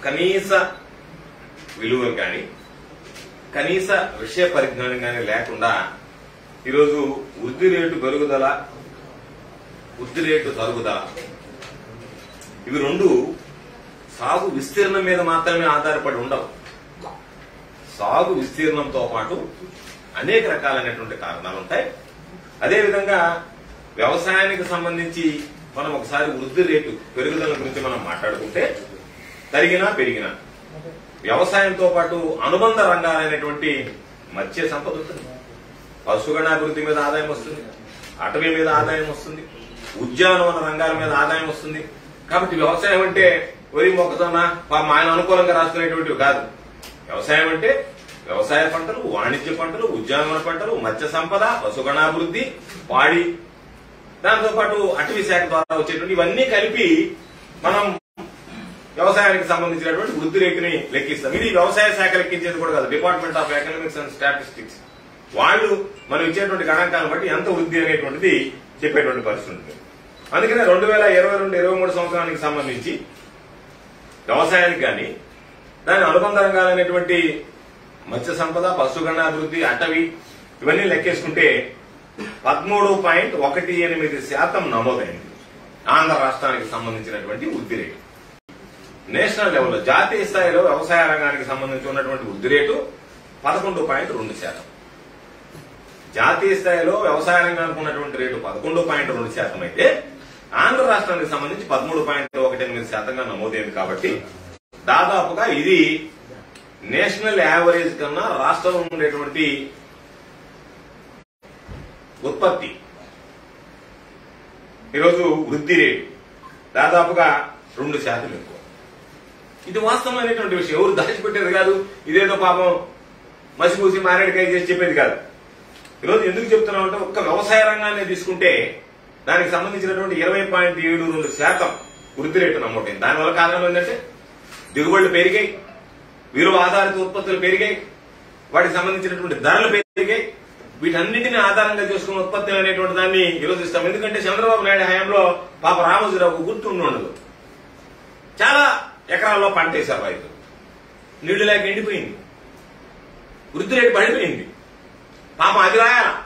కనీస విలువలు కానీ కనీస విషయ పరిజ్ఞానం కానీ లేకుండా ఈరోజు వృద్ధి రేటు పెరుగుదల వృద్ధి రేటు తరుగుదల ఇవి రెండు సాగు విస్తీర్ణం మీద మాత్రమే ఆధారపడి ఉండవు సాగు విస్తీర్ణంతో పాటు అనేక రకాలైనటువంటి కారణాలు ఉంటాయి అదేవిధంగా వ్యవసాయానికి సంబంధించి మనం ఒకసారి వృద్ధి రేటు పెరుగుదల గురించి మనం మాట్లాడుకుంటే తరిగినా పెరిగినా వ్యవసాయంతో పాటు అనుబంధ రంగాలైనటువంటి మత్స్య సంపద ఉంటుంది పశుగణాభివృద్ధి మీద ఆదాయం వస్తుంది అటవీ మీద ఆదాయం వస్తుంది ఉద్యానవన రంగాల మీద ఆదాయం వస్తుంది కాబట్టి వ్యవసాయం అంటే వరి మొక్కజొన్న పాపం ఆయన అనుకూలంగా రాసుకునేటువంటివి కాదు వ్యవసాయం అంటే వ్యవసాయ పంటలు వాణిజ్య పంటలు ఉద్యానవన పంటలు మత్స్య సంపద పశుగణాభివృద్ధి పాడి దాంతో పాటు అటవీ శాఖ ద్వారా వచ్చేటువంటి ఇవన్నీ కలిపి మనం వ్యవసాయానికి సంబంధించినటువంటి వృద్ధి రేటుని లెక్కిస్తాం ఇది వ్యవసాయ శాఖ లెక్కించేది కూడా కాదు department of economics and statistics వాళ్ళు మనం ఇచ్చేటువంటి గణాంకాలను బట్టి ఎంత వృద్ధి అనేటువంటిది చెప్పేటువంటి పరిస్థితి ఉంటుంది అందుకనే రెండు వేల ఇరవై రెండు ఇరవై మూడు సంవత్సరానికి సంబంధించి వ్యవసాయానికి కానీ దాని అనుబంధ రంగాలైనటువంటి మత్స్య సంపద పశుగణాభివృద్ధి అటవీ ఇవన్నీ లెక్కేసుకుంటే పదమూడు పాయింట్ ఒకటి ఎనిమిది శాతం నమోదైంది ఆంధ్ర రాష్ట్రానికి సంబంధించినటువంటి వృద్ధి రేటు నేషనల్ లెవెల్లో జాతీయ స్థాయిలో వ్యవసాయ రంగానికి సంబంధించి ఉన్నటువంటి వృద్ధి రేటు పదకొండు పాయింట్ రెండు శాతం జాతీయ స్థాయిలో వ్యవసాయ రంగానికి ఉన్నటువంటి రేటు పదకొండు పాయింట్ రెండు శాతం అయితే ఆంధ్ర రాష్ట్రానికి సంబంధించి పదమూడు పాయింట్ ఒకటి ఎనిమిది శాతంగా నమోదైంది కాబట్టి దాదాపుగా ఇది నేషనల్ యావరేజ్ కన్నా రాష్ట్రంలో ఉండేటువంటి ఉత్పత్తి ఈరోజు వృద్ధి రేటు దాదాపుగా రెండు శాతం ఎక్కువ ఇది వాస్తవమైనటువంటి విషయం ఎవరు దాచిపెట్టేది కాదు ఇదేదో పాపం మసిపూసి మారేడుకాయ చేసి చెప్పేది కాదు ఈరోజు ఎందుకు చెప్తున్నాం అంటే ఒక్క వ్యవసాయ రంగాన్ని తీసుకుంటే దానికి సంబంధించినటువంటి ఇరవై పాయింట్ ఏడు రెండు శాతం వృద్ధి రేటు నమోదైంది దానివల్ల కారణం ఏంటంటే దిగుబడులు పెరిగాయి విలువ ఆధారిత ఉత్పత్తులు పెరిగాయి వాటికి సంబంధించినటువంటి ధరలు పెరిగాయి వీటన్నింటిని ఆధారంగా చేసుకున్న ఉత్పత్తులు అనేటువంటి దాన్ని ఈరోజు ఇస్తాం ఎందుకంటే చంద్రబాబు నాయుడు హయాంలో పాప రామోజీరావు గుర్తుండి ఉండదు చాలా ఎకరాల్లో పంట వేశారు రైతులు నీళ్లు లేక ఎండిపోయింది వృద్ధి రేటు పడిపోయింది పాపం అది రాయాల